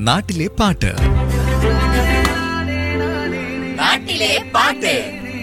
നാട്ടിലെ പാട്ട് നാട്ടിലെ പാട്ട്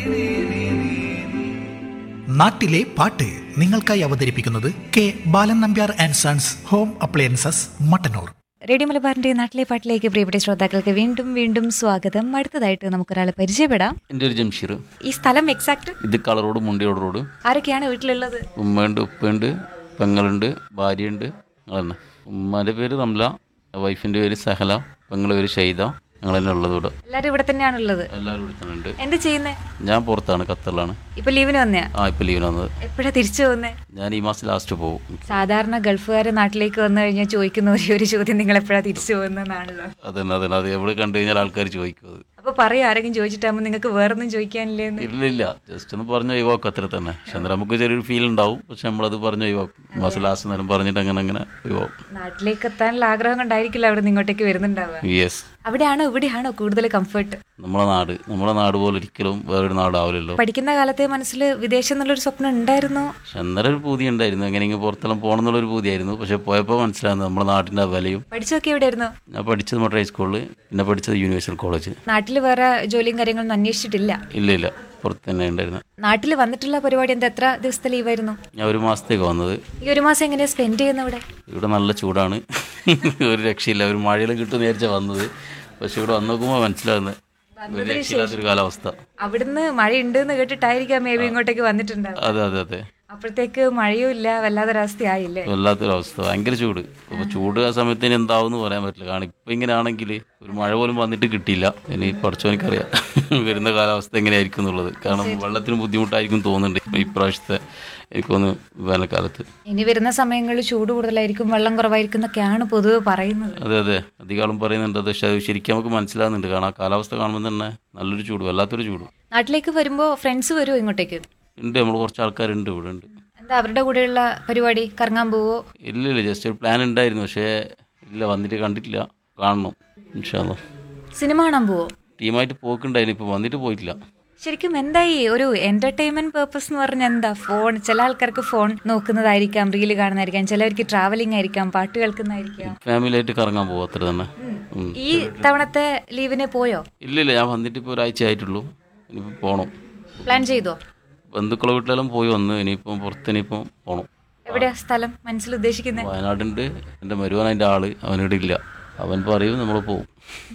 നാട്ടിലെ പാട്ട് നിങ്ങൾക്കായി അവതരിപ്പിക്കുന്നത് K Balan Nambiar and sons home appliances Mattannur radio മലബാറിന്റെ നാട്ടിലെ പാട്ടിലേക്ക് പ്രിയപ്പെട്ട ശ്രോതാക്കൾക്ക് വീണ്ടും വീണ്ടും സ്വാഗതം അടുത്തതായിട്ട് നമുക്കൊരാളെ പരിചയപ്പെടാം എൻ്റെ ഒരു ജംഷീർ ഈ സ്ഥലം എക്സാക്ട് ഇത് കളറോട് മുണ്ടിയോട് റോഡ് ആരൊക്കെയാണ് വീട്ടിലുള്ളത് ഉമ്മയുണ്ട് ഉപ്പയുണ്ട് പെങ്ങളുണ്ട് ഭാര്യയുണ്ട് ഞങ്ങൾ തന്നെ ഉമ്മാൻ്റെ പേര് റംല വൈഫിൻ്റെ പേര് സഹല പെങ്ങളുടെ പേര് ഷെയ്ത ഞങ്ങൾ തന്നെ ഉള്ളത് ഇവിടെ എല്ലാരും ഇവിടെ തന്നെയാണുള്ളത് എല്ലാവരും ഇവിടെ തന്നെ ഉണ്ട് എന്ത് ചെയ്യുന്നേ ഞാൻ പുറത്താണ് ഖത്തറിലാണ് ഇപ്പൊ ലീവിന് വന്നയാ ആ ഇപ്പോൾ ലീവിന് വന്നത് എപ്പോഴാ തിരിച്ചു പോകുന്നേ ഞാൻ ഈ മാസം ലാസ്റ്റ് പോകും സാധാരണ ഗൾഫുകാരെ നാട്ടിലേക്ക് വന്നു കഴിഞ്ഞാൽ ചോദിക്കുന്ന ഒരേ ഒരു ചോദ്യം നിങ്ങൾ എപ്പോഴാ തിരിച്ചു പോകുന്നതാണല്ലോ അതന്നെ അതന്നെ അത് എവിടെ കണ്ടു കഴിഞ്ഞാൽ ആൾക്കാർ ചോദിക്കും അത് അപ്പൊ പറയും ആരെങ്കിലും ചോദിച്ചിട്ടാകുമ്പോൾ നിങ്ങൾക്ക് വേറൊന്നും ചോദിക്കാനില്ലേന്ന് ഇല്ല ഇല്ല ജസ്റ്റ് ഒന്ന് പറഞ്ഞ് ഒഴിവാക്കും അത്ര തന്നെ പക്ഷെ എന്നാലും നമുക്ക് ചെറിയൊരു ഫീൽ ഉണ്ടാവും പക്ഷെ നമ്മളത് പറഞ്ഞ് ഒഴിവാക്കും മാസം ലാസ്റ്റ് നേരം പറഞ്ഞിട്ട് അങ്ങനെ അങ്ങനെ ഒഴിവാക്കും നാട്ടിലേക്ക് എത്താനുള്ള ആഗ്രഹം കൊണ്ടായിരിക്കില്ല അവിടെ നിന്ന് ഇങ്ങോട്ടേക്ക് വരുന്നുണ്ടാവുക യെസ് അവിടെയാണോ ഇവിടെയാണോ കൂടുതൽ കംഫർട്ട് നമ്മളെ നാട് നമ്മളെ നാട് പോലെ ഒരിക്കലും വേറൊരു നാടാവില്ലല്ലോ പഠിക്കുന്ന കാലത്തെ മനസ്സിൽ വിദേശം എന്നുള്ളൊരു സ്വപ്നം ഉണ്ടായിരുന്നു പക്ഷെ അന്നേരം ഒരു പൂതി ഉണ്ടായിരുന്നു എങ്ങനെയെങ്കിലും പുറത്തെല്ലാം പോകണം എന്നുള്ളൊരു പൂതിയായിരുന്നു പക്ഷെ പോയപ്പോൾ മനസ്സിലാകുന്നത് നമ്മുടെ നാട്ടിൻ്റെ വിലയും പഠിച്ചൊക്കെ എവിടെയായിരുന്നു ഞാൻ പഠിച്ചത് മറ്റേ ഹൈസ്കൂളിൽ പിന്നെ പഠിച്ചത് യൂണിവേഴ്സൽ കോളേജ് നാട്ടിൽ വേറെ ജോലിയും കാര്യങ്ങളൊന്നും അന്വേഷിച്ചിട്ടില്ല ഇല്ല ഇല്ല പുറത്ത് തന്നെ ഉണ്ടായിരുന്നു നാട്ടിൽ വന്നിട്ടുള്ള പരിപാടി എന്താ എത്ര ദിവസത്തെ ലീവായിരുന്നു ഞാൻ ഒരു മാസത്തേക്ക് വന്നത് ഈ ഒരു മാസം എങ്ങനെയാ സ്പെൻഡ് ചെയ്യുന്ന ഇവിടെ ഇവിടെ നല്ല ചൂടാണ് ഒരു രക്ഷയില്ല ഒരു മഴയെല്ലാം കിട്ടും നേരിച്ച വന്നത് പക്ഷെ ഇവിടെ വന്ന് നോക്കുമ്പോൾ മനസ്സിലാകുന്നത് ഒരു രക്ഷയില്ലാത്തൊരു കാലാവസ്ഥ അവിടുന്ന് മഴ ഉണ്ട് എന്ന് കേട്ടിട്ടായിരിക്കാം മേ ബി ഇങ്ങോട്ടേക്ക് വന്നിട്ടുണ്ടാവും അതെ അതെ അതെ അപ്പോഴത്തേക്ക് മഴയും ഇല്ല വല്ലാത്തൊരവസ്ഥയായില്ലേ വല്ലാത്തൊരവസ്ഥ ഭയങ്കര ചൂട് അപ്പോൾ ചൂട് ആ സമയത്തിന് എന്താവും എന്ന് പറയാൻ പറ്റില്ല കാരണം ഇപ്പം ഇങ്ങനെ ആണെങ്കിൽ ഒരു മഴ പോലും വന്നിട്ട് കിട്ടിയില്ല ഇനി പഠിച്ചവനിക്കറിയാം വരുന്ന കാലാവസ്ഥ എങ്ങനെയായിരിക്കും എന്നുള്ളത് കാരണം വെള്ളത്തിന് ബുദ്ധിമുട്ടായിരിക്കും തോന്നുന്നുണ്ട് ഇപ്രാവശ്യത്തെ എനിക്കൊന്ന് വേനൽക്കാലത്ത് ഇനി വരുന്ന സമയങ്ങളിൽ ചൂട് കൂടുതലായിരിക്കും വെള്ളം കുറവായിരിക്കും എന്നൊക്കെയാണ് പൊതുവെ പറയുന്നത് അതെ അതെ അധികാളും പറയുന്നുണ്ട് അത് പക്ഷെ അത് ശരിക്കും നമുക്ക് മനസ്സിലാകുന്നുണ്ട് കാരണം ആ കാലാവസ്ഥ കാണുമ്പോൾ തന്നെ നല്ലൊരു ചൂട് വല്ലാത്തൊരു ചൂട് നാട്ടിലേക്ക് വരുമ്പോൾ ഫ്രണ്ട്സ് വരുമോ ഇങ്ങോട്ടേക്ക് ഉണ്ട് നമ്മൾ കുറച്ച് ആൾക്കാരുണ്ട് ഇവിടെ ഉണ്ട് എന്താ അവരുടെ കൂടെയുള്ള പരിപാടി കറങ്ങാൻ പോവോ ഇല്ല ഇല്ല ജസ്റ്റ് ഒരു പ്ലാൻ ഉണ്ടായിരുന്നു പക്ഷേ ഇല്ല വന്നിട്ട് കണ്ടിട്ടില്ല കാണണം ഇൻഷാല്ലോ സിനിമ കാണാൻ പോവോ ടീമായിട്ട് പോക്കുണ്ടായിരുന്നു ഇപ്പോൾ വന്നിട്ട് പോയിട്ടില്ല ശരിക്കും എന്തായി ഒരു എന്റർടൈൻമെന്റ് പേർപ്പസ് എന്ന് പറഞ്ഞാൽ എന്താ ഫോൺ ചില ആൾക്കാർക്ക് ഫോൺ നോക്കുന്നതായിരിക്കാം റീല് കാണുന്നതായിരിക്കാം ചിലവർക്ക് ട്രാവലിംഗ് ആയിരിക്കാം പാട്ട് കേൾക്കുന്നതായിരിക്കാം ഫാമിലിയായിട്ട് കറങ്ങാൻ പോകും അത്ര തന്നെ ഉം. ഈ തവണത്തെ ലീവിന് പോയോ ഇല്ല ഇല്ല ഞാൻ വന്നിട്ട് ഇപ്പോൾ ഒരാഴ്ച ആയിട്ടുള്ളൂ ഇനിയിപ്പോൾ പോകണം പ്ലാൻ ചെയ്തോ ബന്ധുക്കളെ വീട്ടിലെല്ലാം പോയി വന്നു ഇനിയിപ്പം പുറത്ത് ഇനിയിപ്പം പോകണം എവിടെയാ സ്ഥലം മനസ്സിൽ ഉദ്ദേശിക്കുന്നത് വയനാടുണ്ട് എൻ്റെ മരുവൻ അതിൻ്റെ ആള് അവനിവിടെ ഇല്ല അവൻ പറയും നമ്മൾ പോവും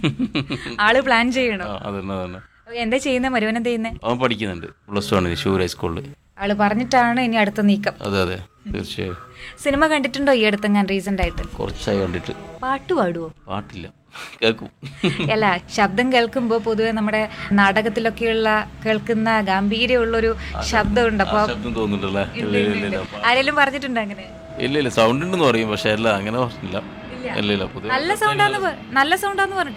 ആള് പ്ലാൻ ചെയ്യണോ ആ, അതന്നെ അതന്നെ എന്താ ചെയ്യുന്നത് മരുവൻ എന്താ ചെയ്യുന്നത് അവൻ പഠിക്കുന്നുണ്ട് പ്ലസ് ടു ആണ് ഷൂർ ഹൈസ്കൂളിൽ ആള് പറഞ്ഞിട്ടാണ് ഇനി അടുത്ത നീക്കം അതെ അതെ തീർച്ചയായും സിനിമ കണ്ടിട്ടുണ്ടോ ഈ അടുത്തെങ്ങാൻ റീസെന്റ് ആയിട്ട് കുറച്ചായി കണ്ടിട്ട് പാട്ട് പാടുവോ പാട്ടില്ല കേൾക്കും അല്ല ശബ്ദം കേൾക്കുമ്പോൾ പൊതുവെ നമ്മുടെ നാടകത്തിലൊക്കെയുള്ള കേൾക്കുന്ന ഗാംഭീര്യമുള്ളൊരു ശബ്ദമുണ്ട് അപ്പൊ ശബ്ദം തോന്നുന്നുണ്ടല്ലേ ഇല്ല ഇല്ല ഇല്ല ആരെങ്കിലും പറഞ്ഞിട്ടുണ്ടോ അങ്ങനെ ഇല്ല ഇല്ല സൗണ്ട് ഉണ്ടെന്ന് പറയും പക്ഷെ അല്ല അങ്ങനെ പറഞ്ഞില്ല ഇല്ല ഇല്ല പൊതുവെ നല്ല സൗണ്ടാന്ന് പ- നല്ല സൗണ്ടാന്ന് പറഞ്ഞു